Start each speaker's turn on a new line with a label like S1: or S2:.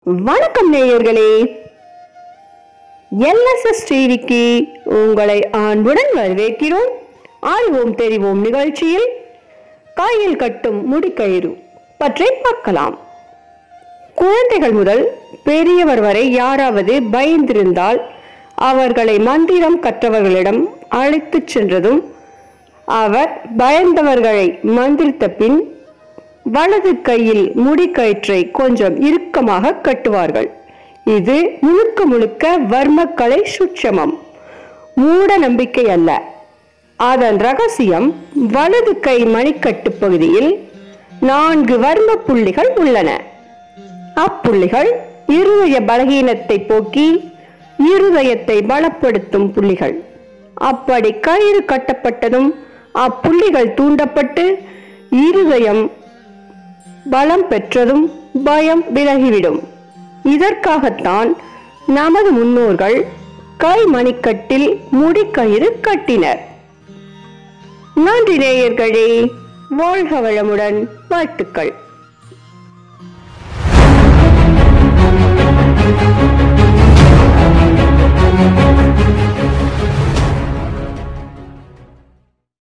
S1: வணக்கம் நேயர்களே எல்எஸ்எஸ் டிவிக்கு உங்களை அன்புடன் வரவேற்கிறோம் அறிவோம் தெரிவோம் நிகழ்ச்சியில் காயில் கட்டும் முடிக்கயிறு பற்றி பார்க்கலாம் குழந்தைகள் முதல் பெரியவர் வரை யாராவது பயந்திருந்தால் அவர்களை மந்திரம் கற்றவர்களிடம் அழைத்துச் சென்றதும் அவர் பயந்தவர்களை மந்திரித்த பின் வலது கையில் முடிக்கயிற்றை கொஞ்சம் இறுக்கமாக கட்டுவார்கள் இது முழுக்க முழுக்க வர்மக்கலை சுட்சமம் மூட நம்பிக்கை அல்ல அதன் ரகசியம் வலது கை மணிக்கட்டு பகுதியில் நான்கு வர்ம புள்ளிகள் உள்ளன அப்புள்ளிகள் இருதய பலகீனத்தை போக்கி இருதயத்தை பலப்படுத்தும் புள்ளிகள் அப்படி கயிறு கட்டப்பட்டதும் அப்புள்ளிகள் தூண்டப்பட்டு இருதயம் பலம் பெற்றதும் பயம் விலகிவிடும் இதற்காகத்தான் நமது முன்னோர்கள் கை மணிக்கட்டில் முடிக்கயிறு கட்டினர் நன்றி நேயர்களே வாழ்க வளமுடன் வாழ்த்துக்கள்